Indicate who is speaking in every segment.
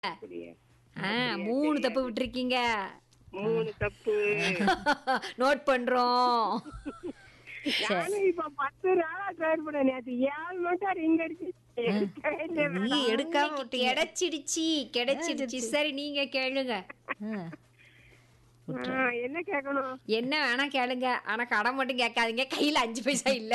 Speaker 1: அப்படியா?
Speaker 2: ஆ மூணு தப்பு விட்டுருக்கீங்க
Speaker 1: மூணு தப்பு
Speaker 2: நோட் பண்றோம்
Speaker 1: நானும் இப்ப பத்து நாளா ட்ரை பண்ணேன் நேத்து ஏழு மட்டும் ரிங் அடிச்சு எடுக்கவே இல்லை
Speaker 3: நீ
Speaker 1: மேடம்.
Speaker 3: எடுக்காம
Speaker 2: இன்னைக்கு
Speaker 3: விட்டீங்க
Speaker 2: கிடைச்சிடுச்சு கிடைச்சிடுச்சு சரி நீங்க கேளுங்க
Speaker 3: ஆ.
Speaker 1: ஆ, என்ன கேட்கணும்
Speaker 2: என்ன வேணா கேளுங்க ஆனா கடன் மட்டும் கேட்காதீங்க கையில அஞ்சு பைசா இல்ல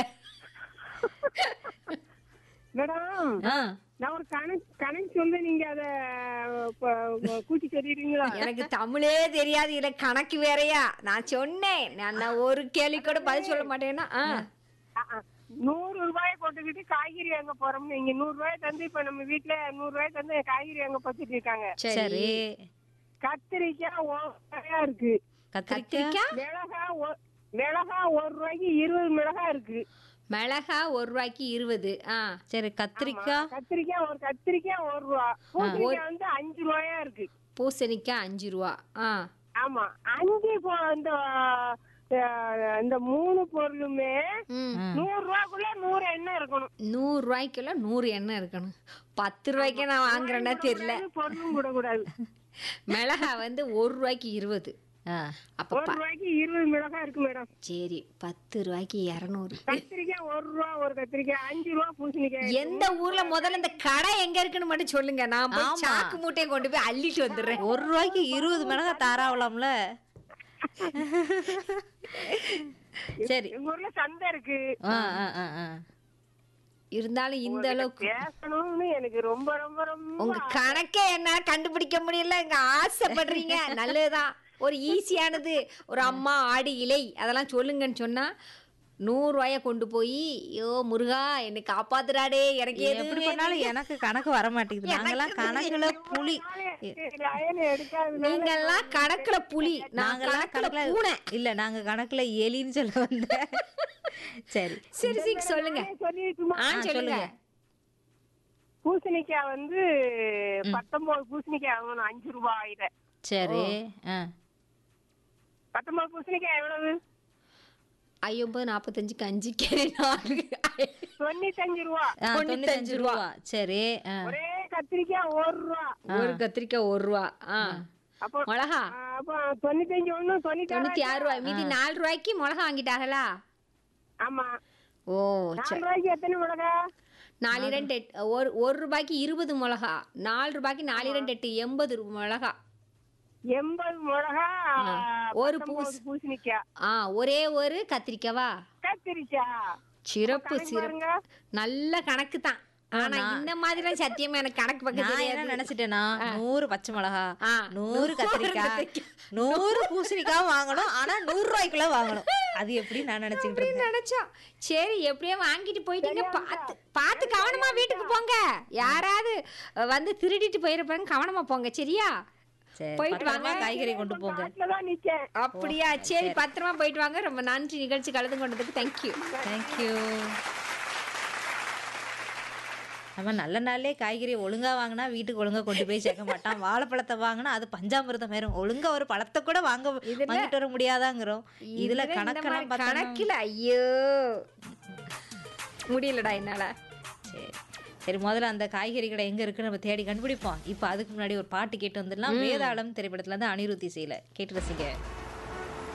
Speaker 1: மேடம்
Speaker 3: ஆ.
Speaker 1: நான் ஒரு கணக்கு கணக்கு சொல்ல நீங்க அத ப- ப- கூட்டி சொல்லிடுறீங்களா
Speaker 2: எனக்கு தமிழே தெரியாது இல்ல கணக்கு வேறயா நான் சொன்னேன் நான் நான் ஒரு கேள்வி கூட பதில் சொல்ல மாட்டேன்னா ஆ.
Speaker 1: ஆ, ஆ. நூறு ரூபாயை கொண்டுகிட்டு காய்கறி வாங்க போறோம்னு இங்க நூறு ரூபாய் தந்து இப்ப நம்ம வீட்டுல நூறு ரூபாய் தந்து காய்கறி வாங்க பத்துட்டு இருக்காங்க
Speaker 3: சரி
Speaker 1: கத்திரிக்காய் ஒரு ரூபாயா இருக்கு
Speaker 3: கத்திரிக்காய்
Speaker 2: கத்திரிக்காய்
Speaker 1: மிளகா ஒ- மிளகா ஒரு ரூபாய்க்கு இருபது மிளகா இருக்கு
Speaker 2: மிளகா ஒரு ரூபாய்க்கு இருபது ஆ
Speaker 3: சரி கத்திரிக்காய்
Speaker 1: கத்திரிக்காய் ஒரு கத்திரிக்காய் ஒரு ரூபா பூசணிக்காய் வந்து அஞ்சு ரூபாயா இருக்கு
Speaker 2: பூசணிக்காய் அஞ்சு ரூபா ஆ
Speaker 1: ஆமா அஞ்சு பொ- இந்த அஹ், இந்த மூணு பொருளுமே
Speaker 2: ம்
Speaker 1: நூறு ரூபாய்க்குள்ள நூறு எண்ணெய் இருக்கணும்
Speaker 2: நூறு ரூபாய்க்குள்ள நூறு எண்ணெய் இருக்கணும் பத்து ரூபாய்க்கு நான் வாங்குறேன்னா தெரியல
Speaker 1: கூடாது, பொருளும் கூட கூடாது
Speaker 2: மிளகா வந்து ஒரு ரூபாய்க்கு இருபது
Speaker 3: ஆ.
Speaker 2: அப்ப
Speaker 1: ஒரு
Speaker 2: ப-
Speaker 1: ரூபாய்க்கு இருபது மிளகா இருக்கு மேடம்
Speaker 2: சரி பத்து ரூபாய்க்கு இரநூறு
Speaker 1: கத்திரிக்காய் ஒரு ரூபா ஒரு கத்திரிக்காய் அஞ்சு ரூபா பூசணிக்காய்
Speaker 2: எந்த ஊர்ல முதல்ல இந்த கடை எங்க இருக்குன்னு மட்டும் சொல்லுங்க நான் போய்
Speaker 3: ஆமா.
Speaker 2: சாக்கு மூட்டையை கொண்டு போய் அள்ளிட்டு வந்துடுறேன்
Speaker 3: ஒரு ரூபாய்க்கு இருபது மிளகாய் தாராவலாம்ல சரி
Speaker 1: எங்க ஊர்ல சந்தை இருக்கு
Speaker 3: ஆ ஆ ஆ ஆ
Speaker 2: இருந்தாலும் இந்த அளவுக்கு
Speaker 1: பேசணும்னு எனக்கு ரொம்ப ரொம்ப ரொம்ப
Speaker 2: உங்க கணக்கே என்ன கண்டுபிடிக்க முடியல இங்க ஆசைப்படுறீங்க நல்லதுதான் ஒரு ஈஸியானது ஒரு அம்மா ஆடு இலை அதெல்லாம் சொல்லுங்கன்னு சொன்னா நூறு ரூபாய கொண்டு போய் ஐயோ முருகா என்னை காப்பாத்துறாடே எனக்கு
Speaker 3: எப்படி
Speaker 2: எதுவுமே
Speaker 3: பண்ணாலும் எனக்கு கணக்கு வர மாட்டேங்குது நாங்கெல்லாம் கணக்குல புலி
Speaker 1: லயன் எடுக்காது
Speaker 2: நீங்கெல்லாம் கணக்குல புலி நான்
Speaker 3: நாங்கெல்லாம்
Speaker 2: கணக்குல
Speaker 3: கணக்குல
Speaker 2: பூனை
Speaker 3: இல்ல நாங்க கணக்குல எலின்னு சொல்ல வந்தேன் சரி
Speaker 2: சரி சரி சொல்லுங்க
Speaker 1: சொல்லிட்டுமா
Speaker 2: ஆ
Speaker 3: ஆ,
Speaker 2: சொல்லுங்க
Speaker 3: சொல்லுங்க.
Speaker 1: பூசணிக்காய் வந்து பத்தொன்பது பூசணிக்காய் வாங்கணும் அஞ்சு ரூபாய் ஆயிரம்
Speaker 3: சரி ஆ
Speaker 1: பத்தொன்பது பூசணிக்காய் எவ்வளவு
Speaker 2: ஐம்பது நாற்பத்தஞ்சுக்கு அஞ்சுக்கு நாலு
Speaker 1: தொண்ணூத்தஞ்சு ரூபா
Speaker 3: ஆ, தொண்ணூத்தஞ்சு ரூபா சரி ஆ.
Speaker 1: ஒரே கத்திரிக்காய் ஒரு ரூபா
Speaker 2: ஒரு கத்திரிக்காய் ஒரு ரூபா ஆ
Speaker 1: அப்போ
Speaker 2: மிளகா
Speaker 1: ஆ, அப்போ தொண்ணூத்தஞ்சு ஒண்ணு தொண்ணூத்தி
Speaker 2: தொண்ணூத்தி ஆறு ரூபாய் மீதி நாலு ரூபாய்க்கு மிளகா வாங்கிட்டாங்களா
Speaker 1: ஆமா
Speaker 2: ஓ
Speaker 1: நாலு ரூபாய்க்கு எத்தனை மிளகா
Speaker 2: நாலு ரெண்டு எட்டு ஒரு ஒரு ரூபாய்க்கு இருபது மிளகா நாலு ரூபாய்க்கு நாலு ரெண்டு எட்டு எண்பது ரூ- மிளகா
Speaker 1: எண்பது மிளகா
Speaker 2: ஒரு
Speaker 1: பத்தொன்பது பூசணிக்காய்
Speaker 2: ஆ ஒரே ஒரு கத்திரிக்காவா
Speaker 1: கத்திரிக்காய்
Speaker 2: சிறப்பு
Speaker 1: கணக்கு
Speaker 2: சிறப்பு
Speaker 1: பாருங்க.
Speaker 2: நல்ல கணக்கு தான் ஆனா இந்த மாதிரிலாம் சத்தியமா எனக்கு கணக்கு பக்கம்
Speaker 3: நான்
Speaker 2: தெரியாது
Speaker 3: என்ன நினைச்சிட்டேன்னா நூறு பச்சை மிளகா
Speaker 2: ஆ,
Speaker 3: நூறு கத்திரிக்காய் நூறு பூசணிக்காய் வாங்கணும் ஆனா நூறு ரூபாய்க்குள்ள வாங்கணும் அது எப்படி நான் நினைச்சுக்கிட்டு இருந்தேன்
Speaker 2: நினைச்சோம் சரி எப்படியோ வாங்கிட்டு போயிட்டீங்க பார்த்து பார்த்து கவனமா வீட்டுக்கு போங்க யாராவது அஹ், வந்து திருடிட்டு போயிருப்பாங்க கவனமா போங்க சரியா
Speaker 3: சரி
Speaker 2: போயிட்டு
Speaker 3: பத்திரமா காய்கறி கொண்டு போங்க
Speaker 1: தான் நிக்கேன்
Speaker 2: அப்படியா சரி பத்திரமா போயிட்டு வாங்க ரொம்ப நன்றி நிகழ்ச்சி கலந்து கொண்டதுக்கு தேங்க்யூ
Speaker 3: தேங்க்யூ அவன் நல்ல நாள்லயே காய்கறி ஒழுங்கா வாங்கினா வீட்டுக்கு ஒழுங்கா கொண்டு போய் சேர்க்க மாட்டான் வாழைப்பழத்தை வாங்கினா அது பஞ்சாமிர்தம் மாரும் ஒழுங்கா ஒரு பழத்தை கூட வாங்க வாங்கிட்டு வர முடியாதாங்கிறோம் இதுல கணக்கெல்லாம் பார்த்தோம்னா-
Speaker 2: கணக்கில் ஐயோ முடியலடா என்னால
Speaker 3: சரி சரி முதல்ல அந்த காய்கறி கடை எங்க இருக்குன்னு நம்ம தேடி கண்டுபிடிப்போம் இப்போ அதுக்கு முன்னாடி ஒரு பாட்டு கேட்டு வந்துடலாம் வேதாளம் திரைப்படத்துல இருந்து அனிருத்தி செய்யல கேட்டு ரசிங்க